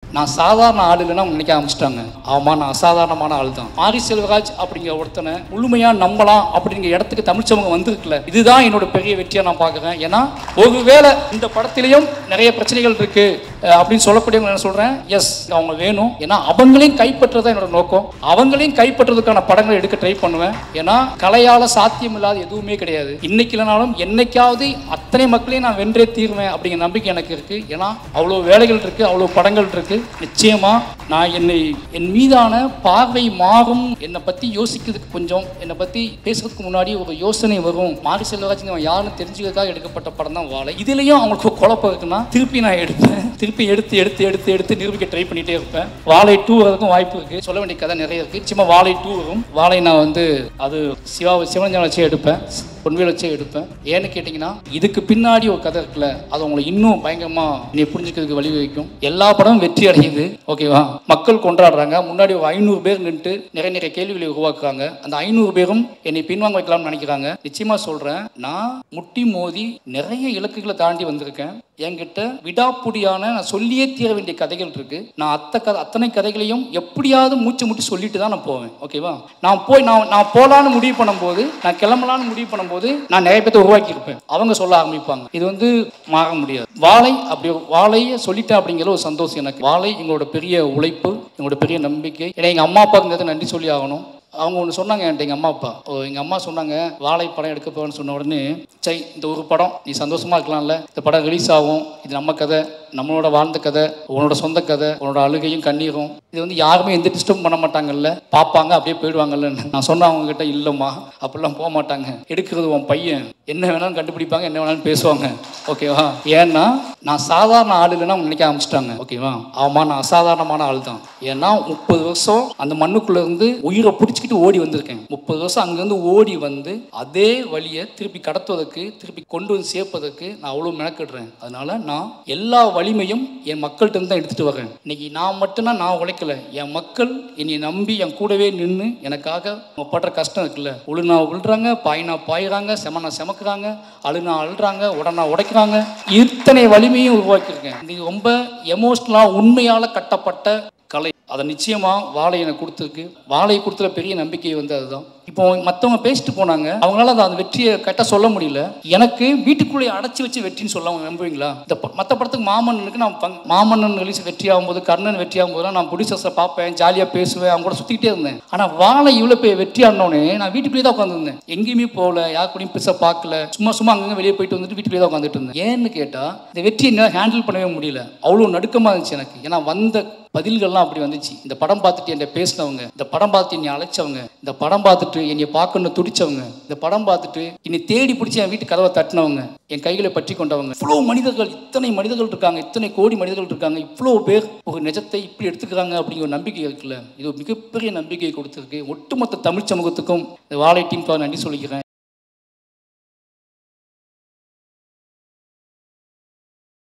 நான் சாதாரண ஆள் இல்லைன்னா அவங்க நினைக்க ஆரம்பிச்சிட்டாங்க ஆமா நான் அசாதாரணமான ஆள் தான் மாரி செல்வராஜ் அப்படிங்கிற ஒருத்தனை முழுமையா நம்பலாம் அப்படிங்கிற இடத்துக்கு தமிழ் சமூகம் வந்திருக்குல்ல இதுதான் என்னோட பெரிய வெற்றியா நான் பார்க்குறேன் ஏன்னா ஒருவேளை இந்த படத்திலையும் நிறைய பிரச்சனைகள் இருக்கு அஹ், அப்படின்னு சொல்லக்கூடியவங்க என்ன சொல்றேன் எஸ் அவங்க வேணும் ஏன்னா அவங்களையும் கைப்பற்றுறதா என்னோட நோக்கம் அவங்களையும் கைப்பற்றுறதுக்கான படங்களை எடுக்க ட்ரை பண்ணுவேன் ஏன்னா கலையால சாத்தியம் இல்லாத எதுவுமே கிடையாது இன்னைக்கு இல்லைனாலும் என்னைக்காவது அத்தனை மக்களையும் நான் வென்றே தீருவேன் அப்படிங்கிற நம்பிக்கை எனக்கு இருக்கு ஏன்னா அவ்வளோ வேலைகள் இருக்கு அவ்வளோ படங்கள் இருக்கு நிச்சயமா நான் என்னை என் மீதான பார்வை மாறும் என்னை பத்தி யோசிக்கிறதுக்கு கொஞ்சம் என்னை பத்தி பேசுறதுக்கு முன்னாடி ஒரு யோசனை வரும் மாரி செல்வராஜ் அவன் யாருன்னு தெரிஞ்சுக்கிறதுக்காக எடுக்கப்பட்ட படம் தான் வாழை இதுலயும் அவங்களுக்கு ஒரு குழப்பம் இருக்குன்னா திருப்பி நான் எடுப்பேன் திருப்பி எடுத்து எடுத்து எடுத்து எடுத்து நிரூபிக்க ட்ரை பண்ணிட்டே இருப்பேன் வாழை டூ வரதுக்கும் வாய்ப்பு இருக்கு சொல்ல வேண்டிய கதை நிறைய இருக்கு சும்மா வாழை டூ வரும் வாழை நான் வந்து அது சிவா சிவனஞ்சன் வச்சே எடுப்பேன் பொன்வேல் வச்சே எடுப்பேன் ஏன்னு கேட்டிங்கன்னா இதுக்கு பின்னாடி ஒரு கதை இருக்குல்ல அது உங்களை இன்னும் பயங்கரமா நீ புரிஞ்சுக்கிறதுக்கு வழிவகுக்கும் எல்லா படமும் வெற்றி அடையுது ஓகேவா மக்கள் கொண்டாடுறாங்க முன்னாடி ஒரு ஐநூறு பேர் நின்று நிறைய நிறைய கேள்விகளை உருவாக்குறாங்க அந்த ஐநூறு பேரும் என்னை பின்வாங்க வைக்கலாம்னு நினைக்கிறாங்க நிச்சயமா சொல்றேன் நான் முட்டி மோதி நிறைய இலக்குகளை தாண்டி வந்திருக்கேன் என்கிட்ட விடாப்புடியான நான் சொல்லியே தீர வேண்டிய கதைகள் இருக்கு நான் அத்த கதை அத்தனை கதைகளையும் எப்படியாவது மூச்சு முட்டி சொல்லிட்டு தான் நான் போவேன் ஓகேவா நான் போய் நான் நான் போலான்னு முடிவு பண்ணும்போது நான் கிளம்பலான்னு முடிவு பண்ணும்போது நான் நிறைய பேர்த்த உருவாக்கி இருப்பேன் அவங்க சொல்ல ஆரம்பிப்பாங்க இது வந்து மாற முடியாது வாழை அப்படி வாழையை சொல்லிட்டேன் அப்படிங்கிற ஒரு சந்தோஷம் எனக்கு வாழை எங்களோட பெரிய உழைப்பு எங்களோட பெரிய நம்பிக்கை ஏன்னா எங்கள் அம்மா அப்பாவுக்கு இந்த இடத்துல நன்றி சொல்லி ஆகணும் அவங்க ஒன்று சொன்னாங்க என்கிட்ட எங்கள் அம்மா அப்பா ஓ எங்கள் அம்மா சொன்னாங்க வாழை படம் எடுக்க போவேன்னு சொன்ன உடனே சை இந்த ஒரு படம் நீ சந்தோஷமா இருக்கலாம்ல இந்த படம் ரிலீஸ் ஆகும் இது நம்ம கதை நம்மளோட வாழ்ந்த கதை உன்னோட சொந்த கதை உன்னோட அழுகையும் கண்ணீரும் இது வந்து யாருமே எந்த டிஸ்டர்ப் பண்ண மாட்டாங்கல்ல பார்ப்பாங்க அப்படியே போயிடுவாங்கல்ல நான் சொன்ன அவங்க கிட்ட இல்லைம்மா அப்படிலாம் போக மாட்டாங்க எடுக்கிறது உன் பையன் என்ன வேணாலும் கண்டுபிடிப்பாங்க என்ன வேணாலும் பேசுவாங்க ஓகேவா ஏன்னா நான் சாதாரண ஆள் இல்லைன்னா அவங்க நினைக்க ஆரம்பிச்சிட்டாங்க ஓகேவா ஆமா நான் அசாதாரணமான ஆள் தான் ஏன்னா முப்பது வருஷம் அந்த மண்ணுக்குள்ள இருந்து உயிரை பிடிச்சிக்கிட்டு ஓடி வந்திருக்கேன் முப்பது வருஷம் அங்கேருந்து ஓடி வந்து அதே வழியை திருப்பி கடத்துவதற்கு திருப்பி கொண்டு வந்து சேர்ப்பதற்கு நான் அவ்வளோ மெனக்கிடுறேன் அதனால நான் எல்லா வலிமையும் என் மக்கள்கிட்ட இருந்து தான் எடுத்துட்டு வரேன் இன்னைக்கு நான் மட்டும்தான் நான் உழைக்கல என் மக்கள் என்னை நம்பி என் கூடவே நின்று எனக்காக அவங்க படுற கஷ்டம் இருக்குல்ல உழுனா உழுறாங்க பாயினா பாயிறாங்க செமனா செமக்குறாங்க அழுனா அழுறாங்க உடனா உடைக்கிறாங்க இத்தனை வலிமையும் உருவாக்கியிருக்கேன் இது ரொம்ப எமோஷ்னலாக உண்மையால் கட்டப்பட்ட கலை அதை நிச்சயமா வாழை எனக்கு கொடுத்துருக்கு வாழை கொடுத்துற பெரிய நம்பிக்கை வந்து அதுதான் இப்போ மற்றவங்க பேசிட்டு போனாங்க அவங்களால அந்த வெற்றியை கரெக்டாக சொல்ல முடியல எனக்கு வீட்டுக்குள்ளே அடைச்சி வச்சு வெற்றின்னு சொல்ல அவங்க நம்புவீங்களா இந்த மற்ற படத்துக்கு மாமன்னனுக்கு நான் பங்க்- மாமன்னன் ரிலீஸ் வெற்றி ஆகும்போது கர்ணன் வெற்றி ஆகும்போது நான் ப்ரொடியூசர்ஸை பார்ப்பேன் ஜாலியாக பேசுவேன் அவங்க கூட சுற்றிக்கிட்டே இருந்தேன் ஆனால் வாழை இவ்வளோ பெரிய வெற்றி ஆனோடனே நான் வீட்டுக்குள்ளேயே தான் உட்காந்துருந்தேன் எங்கேயுமே போகல யார் கூடயும் பெருசாக பார்க்கல சும்மா சும்மா அங்கங்கே வெளியே போயிட்டு வந்துட்டு வீட்டுக்குள்ளேயே தான் உட்காந்துட்டு இருந்தேன் ஏன்னு கேட்டால் இந்த வெற்றியை என்னால் ஹேண்டில் பண்ணவே முடியல அவ்வளோ நடுக்கமாக இருந்துச்சு எனக்கு ஏன்னா வந்த பதில்கள்லாம் அப்படி வந்துச்சு இந்த படம் பார்த்துட்டு என்னை பேசினவங்க இந்த படம் பார்த்துட்டு என்னை அழைச்சவங்க இந்த படம் பார்த்துட்டு என்னை பார்க்கணும்னு துடிச்சவங்க இந்த படம் பார்த்துட்டு என்னை தேடி பிடிச்சி என் வீட்டு கதவை தட்டினவங்க என் கைகளை பற்றி கொண்டவங்க இவ்வளோ மனிதர்கள் இத்தனை மனிதர்கள் இருக்காங்க இத்தனை கோடி மனிதர்கள் இருக்காங்க இவ்வளோ பேர் ஒரு நிஜத்தை இப்படி எடுத்துக்கிறாங்க அப்படிங்கிற ஒரு நம்பிக்கை இருக்குல்ல இது ஒரு மிகப்பெரிய நம்பிக்கையை கொடுத்துருக்கு ஒட்டுமொத்த தமிழ் சமூகத்துக்கும் இந்த வாழை டீம் நன்றி சொல்லிக்கிறேன்